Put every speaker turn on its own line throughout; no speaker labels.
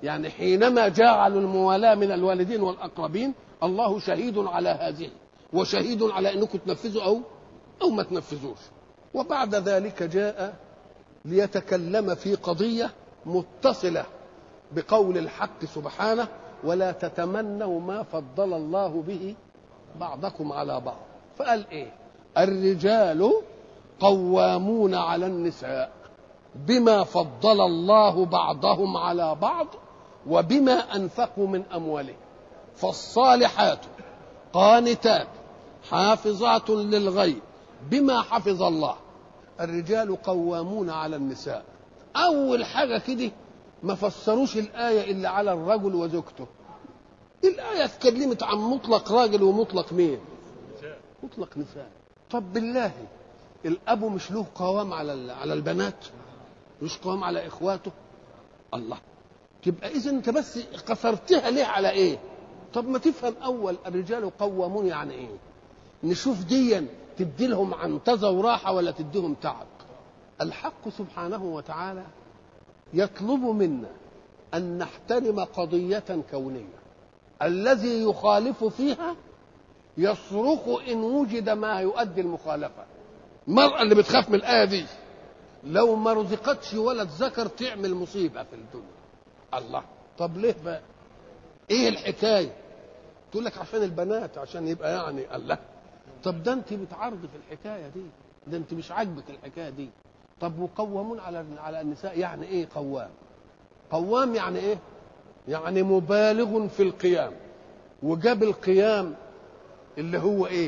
يعني حينما جعلوا الموالاة من الوالدين والأقربين الله شهيد على هذه وشهيد على أنكم تنفذوا أو أو ما تنفذوش وبعد ذلك جاء ليتكلم في قضية متصلة بقول الحق سبحانه ولا تتمنوا ما فضل الله به بعضكم على بعض فقال ايه الرجال قوامون على النساء بما فضل الله بعضهم على بعض وبما انفقوا من اموالهم فالصالحات قانتات حافظات للغيب بما حفظ الله الرجال قوامون على النساء اول حاجه كده ما فسروش الايه الا على الرجل وزوجته الايه اتكلمت عن مطلق راجل ومطلق مين مطلق نساء طب بالله الاب مش له قوام على على البنات مش قوام على اخواته الله تبقى اذا انت بس قصرتها ليه على ايه طب ما تفهم اول الرجال قوامون يعني ايه نشوف ديا تدي لهم عنتزه وراحه ولا تديهم تعب الحق سبحانه وتعالى يطلب منا ان نحترم قضيه كونيه الذي يخالف فيها يصرخ ان وجد ما يؤدي المخالفه المراه اللي بتخاف من الايه دي لو ما رزقتش ولد ذكر تعمل مصيبه في الدنيا الله طب ليه بقى ايه الحكايه تقول لك عشان البنات عشان يبقى يعني الله طب ده انت بتعرض في الحكايه دي ده انت مش عاجبك الحكايه دي طب وقوامون على على النساء يعني ايه قوام قوام يعني ايه يعني مبالغ في القيام وجاب القيام اللي هو ايه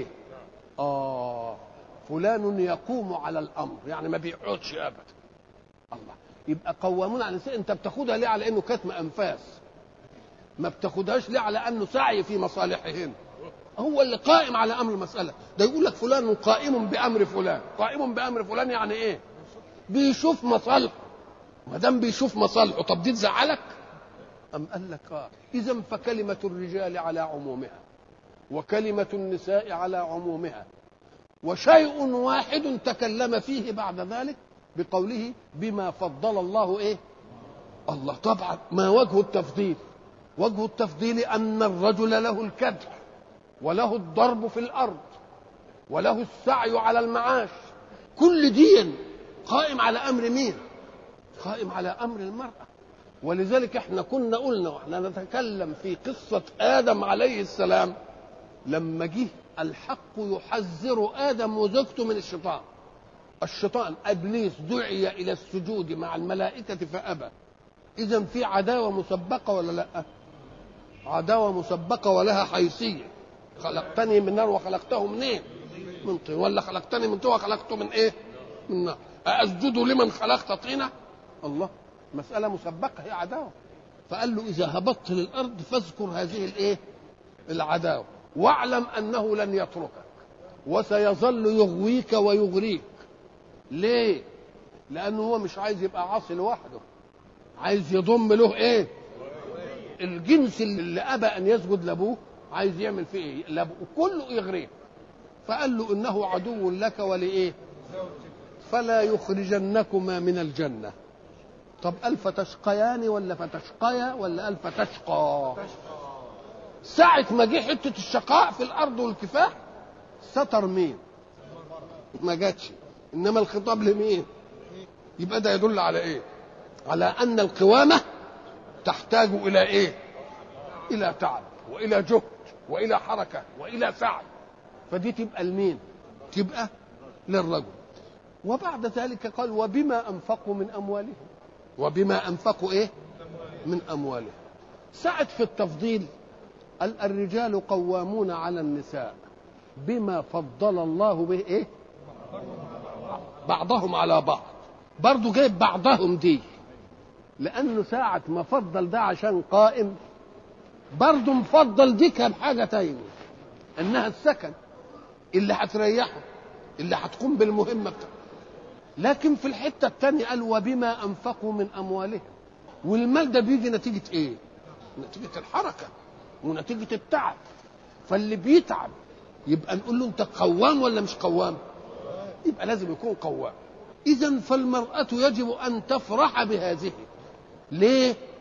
اه فلان يقوم على الامر يعني ما بيقعدش ابدا الله يبقى قوامون على النساء انت بتاخدها ليه على انه كتم انفاس ما بتاخدهاش ليه على انه سعي في مصالحهن هو اللي قائم على امر المساله ده يقول لك فلان قائم بامر فلان قائم بامر فلان يعني ايه بيشوف مصالحه ما دام بيشوف مصالحه طب دي تزعلك ام قال لك اه اذا فكلمه الرجال على عمومها وكلمه النساء على عمومها وشيء واحد تكلم فيه بعد ذلك بقوله بما فضل الله ايه الله طبعا ما وجه التفضيل وجه التفضيل ان الرجل له الكدح وله الضرب في الارض وله السعي على المعاش كل دين قائم على امر مين قائم على امر المراه ولذلك احنا كنا قلنا واحنا نتكلم في قصه ادم عليه السلام لما جه الحق يحذر ادم وزوجته من الشيطان الشيطان ابليس دعي الى السجود مع الملائكه فابى اذا في عداوه مسبقه ولا لا عداوه مسبقه ولها حيثيه خلقتني من نار وخلقته من ايه من طين ولا خلقتني من طين وخلقته من ايه من نار أسجد لمن خلقت طينة الله مسألة مسبقة هي عداوة فقال له إذا هبطت للأرض فاذكر هذه الإيه العداوة واعلم أنه لن يتركك وسيظل يغويك ويغريك ليه لأنه هو مش عايز يبقى عاصي لوحده عايز يضم له إيه الجنس اللي أبى أن يسجد لأبوه عايز يعمل فيه إيه لأبوه كله يغريه فقال له إنه عدو لك ولإيه فلا يخرجنكما من الجنة طب قال فتشقيان ولا فتشقيا ولا قال فتشقى ساعة ما جه حتة الشقاء في الأرض والكفاح ستر مين ما جاتش إنما الخطاب لمين يبقى ده يدل على إيه على أن القوامة تحتاج إلى إيه إلى تعب وإلى جهد وإلى حركة وإلى سعي فدي تبقى لمين تبقى للرجل وبعد ذلك قال وبما انفقوا من اموالهم وبما انفقوا ايه من اموالهم سعد في التفضيل قال الرجال قوامون على النساء بما فضل الله به ايه بعضهم على بعض برضه جايب بعضهم دي لانه ساعة ما فضل ده عشان قائم برضه مفضل دي كان حاجة تانية انها السكن اللي هتريحه اللي هتقوم بالمهمة بتاعته لكن في الحتة الثانية قال وبما أنفقوا من أموالهم والمال ده بيجي نتيجة إيه؟ نتيجة الحركة ونتيجة التعب فاللي بيتعب يبقى نقول له أنت قوام ولا مش قوام؟ يبقى لازم يكون قوام إذا فالمرأة يجب أن تفرح بهذه ليه؟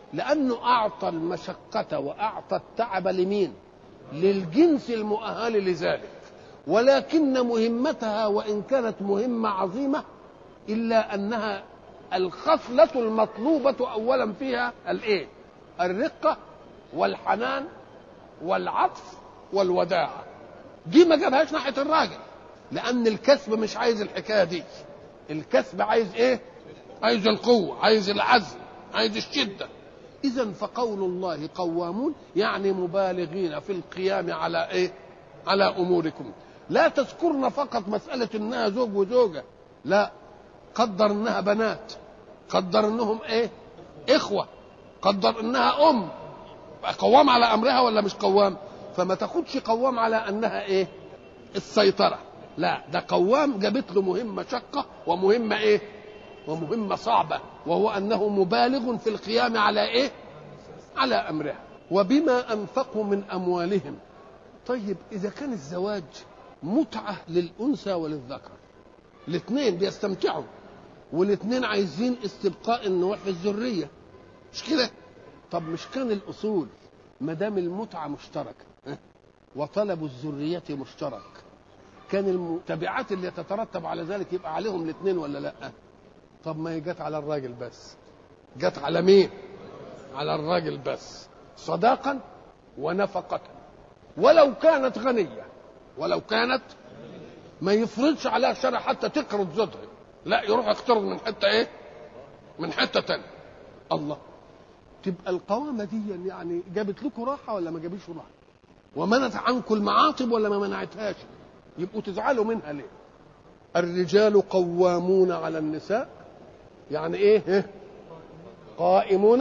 لأنه أعطى المشقة وأعطى التعب لمين للجنس المؤهل لذلك ولكن مهمتها وإن كانت مهمة عظيمة إلا أنها الخصلة المطلوبة أولا فيها الإيه الرقة والحنان والعطف والوداعة دي ما جابهاش ناحية الراجل لأن الكسب مش عايز الحكاية دي الكسب عايز إيه عايز القوة عايز العزم عايز الشدة إذا فقول الله قوامون يعني مبالغين في القيام على إيه على أموركم لا تذكرن فقط مسألة إنها زوج وزوجة لا قدر إنها بنات قدر إنهم إيه إخوة قدر إنها أم قوام على أمرها ولا مش قوام فما تاخدش قوام على أنها إيه السيطرة لا ده قوام جابت له مهمة شقة ومهمة إيه ومهمة صعبة وهو أنه مبالغ في القيام على إيه على أمرها وبما أنفقوا من أموالهم طيب إذا كان الزواج متعة للأنثى وللذكر الاثنين بيستمتعوا والاثنين عايزين استبقاء النوع في الذرية مش كده طب مش كان الأصول ما دام المتعة مشتركة وطلب الذرية مشترك كان التبعات اللي تترتب على ذلك يبقى عليهم الاثنين ولا لا طب ما هي جت على الراجل بس جت على مين على الراجل بس صداقا ونفقة ولو كانت غنية ولو كانت ما يفرضش عليها الشرع حتى تقرض زوجها لا يروح يقترض من حتة ايه من حتة تانية الله تبقى القوامة دي يعني جابت لكم راحة ولا ما جابتش راحة ومنعت عنكم المعاطب ولا ما منعتهاش يبقوا تزعلوا منها ليه الرجال قوامون على النساء يعني ايه قائمون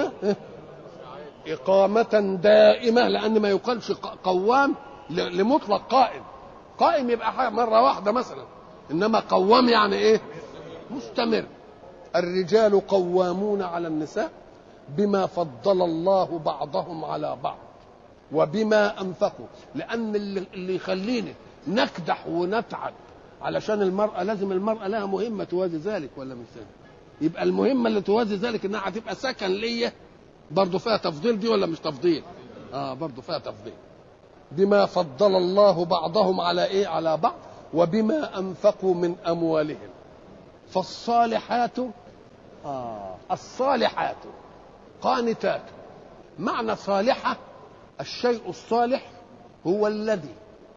إقامة دائمة لأن ما يقالش قوام لمطلق قائم قائم يبقى مرة واحدة مثلا إنما قوام يعني إيه مستمر الرجال قوامون على النساء بما فضل الله بعضهم على بعض وبما أنفقوا لأن اللي يخليني نكدح ونتعب علشان المرأة لازم المرأة لها مهمة توازي ذلك ولا مش ذلك يبقى المهمة اللي توازي ذلك انها هتبقى سكن ليا برضه فيها تفضيل دي ولا مش تفضيل اه برضه فيها تفضيل بما فضل الله بعضهم على ايه على بعض وبما انفقوا من اموالهم فالصالحات آه الصالحات قانتات معنى صالحة الشيء الصالح هو الذي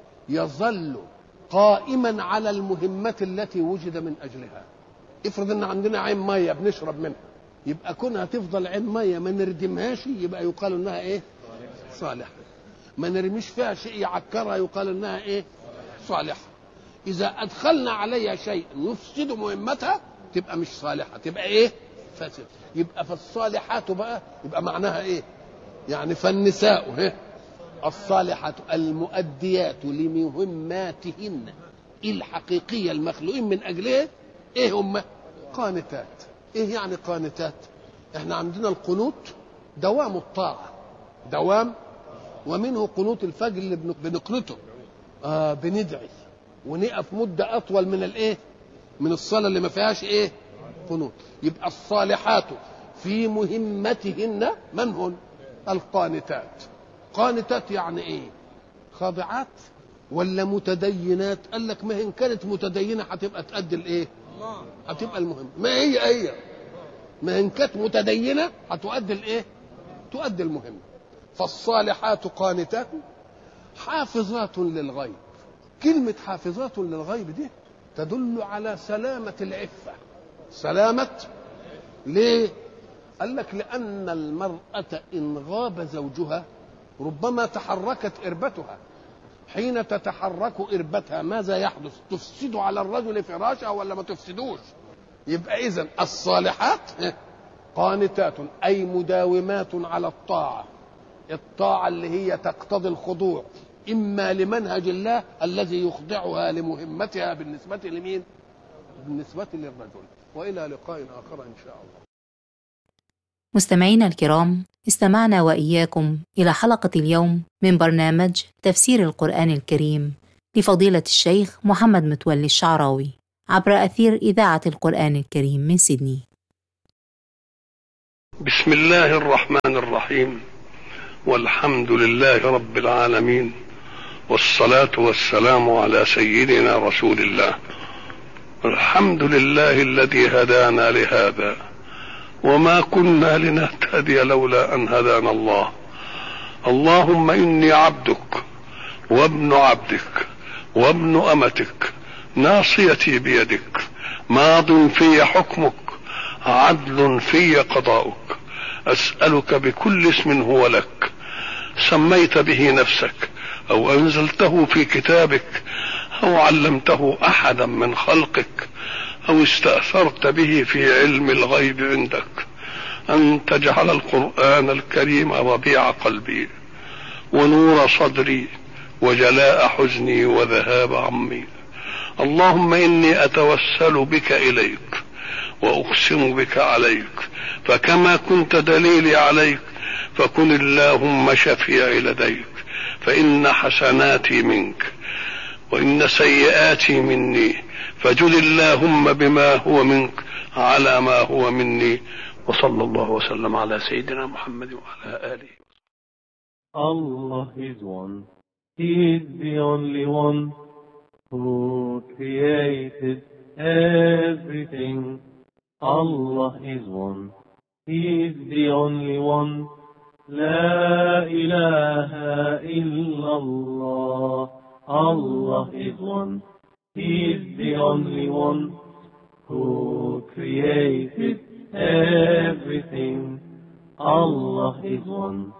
يظل قائما على المهمة التي وجد من أجلها افرض ان عندنا عين ميه بنشرب منها يبقى كونها تفضل عين ميه ما نردمهاش يبقى يقال انها ايه صالحه ما نرميش فيها شيء يعكرها يقال انها ايه صالحه اذا ادخلنا عليها شيء يفسد مهمتها تبقى مش صالحه تبقى ايه فاسد يبقى فالصالحات بقى يبقى معناها ايه يعني فالنساء هي الصالحات المؤديات لمهماتهن الحقيقيه المخلوقين من اجلها ايه هم قانتات ايه يعني قانتات احنا عندنا القنوت دوام الطاعه دوام ومنه قنوت الفجر اللي بنقنته آه بندعي ونقف مده اطول من الايه من الصلاه اللي ما فيهاش ايه قنوت يبقى الصالحات في مهمتهن من هن القانتات قانتات يعني ايه خاضعات ولا متدينات قال لك ما ان كانت متدينه هتبقى تأدي الايه هتبقى المهم ما هي هي ما ان كانت متدينه هتؤدي الايه تؤدي المهم فالصالحات قانتات حافظات للغيب كلمة حافظات للغيب دي تدل على سلامة العفة سلامة ليه؟ قال لك لأن المرأة إن غاب زوجها ربما تحركت إربتها حين تتحرك إربتها ماذا يحدث تفسد على الرجل فراشها ولا ما تفسدوش يبقى إذن الصالحات قانتات أي مداومات على الطاعة الطاعة اللي هي تقتضي الخضوع إما لمنهج الله الذي يخضعها لمهمتها بالنسبة لمين بالنسبة للرجل وإلى لقاء آخر إن شاء الله
مستمعينا الكرام استمعنا وإياكم إلى حلقة اليوم من برنامج تفسير القرآن الكريم لفضيلة الشيخ محمد متولي الشعراوي عبر أثير إذاعة القرآن الكريم من سيدني
بسم الله الرحمن الرحيم والحمد لله رب العالمين والصلاة والسلام على سيدنا رسول الله الحمد لله الذي هدانا لهذا وما كنا لنهتدي لولا أن هدانا الله اللهم إني عبدك وابن عبدك وابن أمتك ناصيتي بيدك ماض في حكمك عدل في قضاؤك اسالك بكل اسم هو لك سميت به نفسك او انزلته في كتابك او علمته احدا من خلقك او استاثرت به في علم الغيب عندك ان تجعل القران الكريم ربيع قلبي ونور صدري وجلاء حزني وذهاب عمي اللهم اني اتوسل بك اليك واقسم بك عليك فكما كنت دليلي عليك فكن اللهم شفيعي لديك فان حسناتي منك وان سيئاتي مني فجل اللهم بما هو منك على ما هو مني وصلى الله وسلم على سيدنا محمد وعلى اله
Allah is one. He is the only one who created everything. Allah is one. He is the only one. La ilaha illallah. Allah is one. He is the only one who created everything. Allah is one.